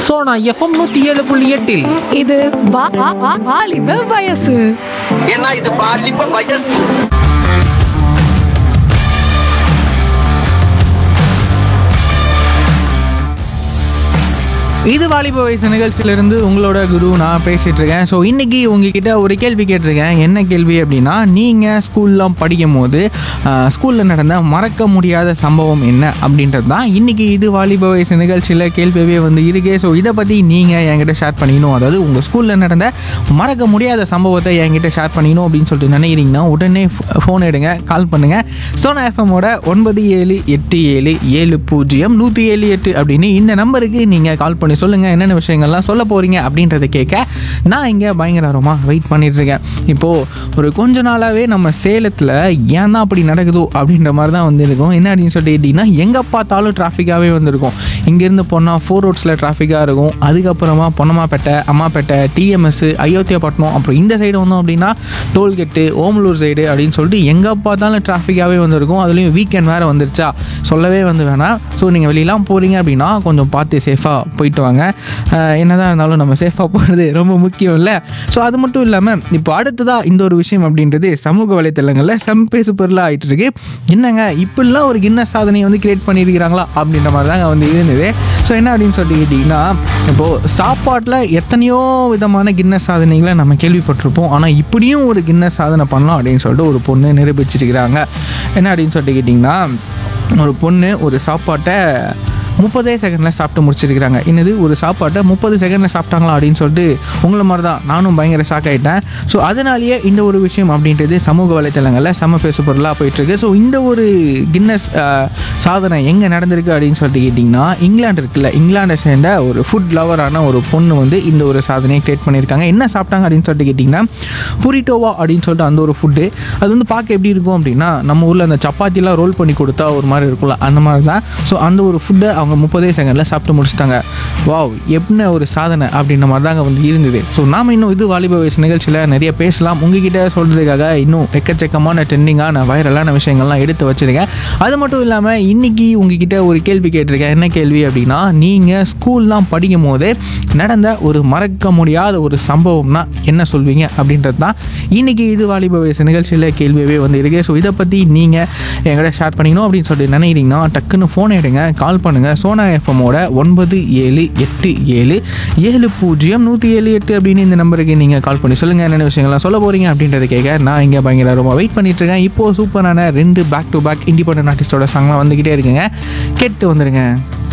Sona FM நூத்தி ஏழு புள்ளி எட்டில் இது வா- வா- வா- வாலிப வயசு ஏன்னா இது பாலிப்ப வயசு இது வாலிப வயசு நிகழ்ச்சியிலிருந்து உங்களோட குரு நான் பேசிட்டு இருக்கேன் ஸோ இன்னைக்கு உங்ககிட்ட ஒரு கேள்வி கேட்டிருக்கேன் என்ன கேள்வி அப்படின்னா நீங்கள் ஸ்கூல்லாம் படிக்கும் போது ஸ்கூலில் நடந்த மறக்க முடியாத சம்பவம் என்ன அப்படின்றது தான் இன்னைக்கு இது வாலிப வயசு நிகழ்ச்சியில் கேள்வியே வந்து இருக்கு ஸோ இதை பற்றி நீங்கள் என்கிட்ட ஷேர் பண்ணிக்கணும் அதாவது உங்கள் ஸ்கூலில் நடந்த மறக்க முடியாத சம்பவத்தை என்கிட்ட ஷேர் பண்ணிக்கணும் அப்படின்னு சொல்லிட்டு நினைக்கிறீங்கன்னா உடனே ஃபோன் எடுங்க கால் பண்ணுங்கள் சோனா எஃப்எம்மோட ஒன்பது ஏழு எட்டு ஏழு ஏழு பூஜ்ஜியம் நூற்றி ஏழு எட்டு அப்படின்னு இந்த நம்பருக்கு நீங்கள் கால் பண்ணி சொல்லுங்கள் என்னென்ன விஷயங்கள்லாம் சொல்ல போகிறீங்க அப்படின்றத கேட்க நான் இங்கே பயங்கரமாக வெயிட் பண்ணிட்டு இருக்கேன் இப்போது ஒரு கொஞ்ச நாளாகவே நம்ம சேலத்தில் ஏன் தான் அப்படி நடக்குதோ அப்படின்ற மாதிரி தான் வந்திருக்கும் என்ன அப்படின்னு சொல்லிட்டு கேட்டிங்கன்னா எங்கே பார்த்தாலும் டிராஃபிக்காகவே வந்திருக்கும் இங்கேருந்து போனால் ஃபோர் ரோட்ஸில் டிராஃபிக்காக இருக்கும் அதுக்கப்புறமா பொன்னமாப்பேட்டை அம்மாப்பேட்டை டிஎம்எஸ் அயோத்தியாப்பட்டினம் அப்புறம் இந்த சைடு வந்தோம் அப்படின்னா டோல்கேட்டு ஓமலூர் சைடு அப்படின்னு சொல்லிட்டு எங்கே பார்த்தாலும் டிராஃபிக்காகவே வந்திருக்கும் அதுலேயும் வீக்கெண்ட் வேறு வந்துருச்சா சொல்லவே வந்து வேணாம் ஸோ நீங்கள் வெளியெல்லாம் போகிறீங்க அப்படின்னா கொஞ்சம் பார்த்து சேஃபாக போயிட்டு வாங்க அஹ் என்னதான் இருந்தாலும் நம்ம சேஃபாக போகிறது ரொம்ப முக்கியம் இல்லை ஸோ அது மட்டும் இல்லாமல் இப்போ அடுத்ததாக இந்த ஒரு விஷயம் அப்படின்றது சமூக வலைத்தளங்களில் செம்பேசு பொருளாக ஆகிட்டு இருக்கு என்னங்க இப்படிலாம் ஒரு கின்னஸ் சாதனையை வந்து கிரியேட் பண்ணியிருக்கிறாங்களா அப்படின்ற மாதிரி தாங்க வந்து இருந்தது ஸோ என்ன அப்படின்னு சொல்லிட்டு கேட்டிங்கன்னா இப்போது சாப்பாட்டில் எத்தனையோ விதமான கின்னஸ் சாதனைகளை நம்ம கேள்விப்பட்டிருப்போம் ஆனால் இப்படியும் ஒரு கின்னஸ் சாதனை பண்ணலாம் அப்படின்னு சொல்லிட்டு ஒரு பொண்ணு நிரூபிச்சிருக்கிறாங்க என்ன அப்படின்னு சொல்லிட்டு கேட்டிங்கன்னா ஒரு பொண்ணு ஒரு சாப்பாட்டை முப்பதே செகண்டில் சாப்பிட்டு முடிச்சிருக்கிறாங்க என்னது ஒரு சாப்பாட்டை முப்பது செகண்டில் சாப்பிட்டாங்களா அப்படின்னு சொல்லிட்டு உங்களை மாதிரி தான் நானும் பயங்கர ஷாக் ஆகிட்டேன் ஸோ அதனாலேயே இந்த ஒரு விஷயம் அப்படின்றது சமூக வலைத்தளங்களில் செம பேசு பொருளாக போயிட்டுருக்கு ஸோ இந்த ஒரு கின்னஸ் அஹ், சாதனை எங்கே நடந்திருக்கு அப்படின்னு சொல்லிட்டு கேட்டிங்கன்னா இங்கிலாந்து இருக்குல்ல இங்கிலாண்டை சேர்ந்த ஒரு ஃபுட் லவரான ஒரு பொண்ணு வந்து இந்த ஒரு சாதனையை கிரியேட் பண்ணியிருக்காங்க என்ன சாப்பிட்டாங்க அப்படின்னு சொல்லிட்டு கேட்டிங்கன்னா புரிட்டோவா அப்படின்னு சொல்லிட்டு அந்த ஒரு ஃபுட்டு அது வந்து பார்க்க எப்படி இருக்கும் அப்படின்னா நம்ம ஊரில் அந்த சப்பாத்திலாம் ரோல் பண்ணி கொடுத்தா ஒரு மாதிரி இருக்கும்ல அந்த மாதிரி தான் ஸோ அந்த ஒரு ஃபுட்டை அவங்க முப்பதே செகண்டில் சாப்பிட்டு முடிச்சிட்டாங்க வாவ் என்ன ஒரு சாதனை அப்படின்ற மாதிரி தாங்க வந்து இருந்தது ஸோ நாம் இன்னும் இது வாலிப வயசு நிகழ்ச்சியில் நிறைய பேசலாம் உங்ககிட்ட சொல்கிறதுக்காக இன்னும் எக்கச்சக்கமான ட்ரெண்டிங்கான வைரலான விஷயங்கள்லாம் எடுத்து வச்சுருக்கேன் அது மட்டும் இல்லாமல் இன்னைக்கு உங்ககிட்ட ஒரு கேள்வி கேட்டிருக்கேன் என்ன கேள்வி அப்படின்னா நீங்கள் ஸ்கூல்லாம் படிக்கும் போதே நடந்த ஒரு மறக்க முடியாத ஒரு சம்பவம்னா என்ன சொல்வீங்க அப்படின்றது தான் இன்னைக்கு இது வாலிப வயசு நிகழ்ச்சியில் கேள்வியவே வந்து இருக்கு ஸோ இதை பற்றி நீங்கள் என்கிட்ட ஷேர் பண்ணிக்கணும் அப்படின்னு சொல்லிட்டு நினைக்கிறீங்கன்னா டக்குன்னு ஃபோன் எடுங்க கால் பண்ணுங்கள் சோனா எஃப்எம்மோட ஒன்பது ஏழு எட்டு ஏழு ஏழு பூஜ்ஜியம் நூற்றி ஏழு எட்டு அப்படின்னு இந்த நம்பருக்கு நீங்கள் கால் பண்ணி சொல்லுங்கள் என்னென்ன விஷயங்கள்லாம் சொல்ல போகிறீங்க அப்படின்றத கேட்க நான் இங்கே பயங்கர ரொம்ப வெயிட் பண்ணிட்டு இருக்கேன் இப்போது சூப்பரான ரெண்டு பேக் டு பேக் இண்டிபெண்டன்ட் ஆர்டிஸ்டோட சாங்லாம் வந்துக்கிட்டே இருக்குங்க கேட்டு வந்துருங்க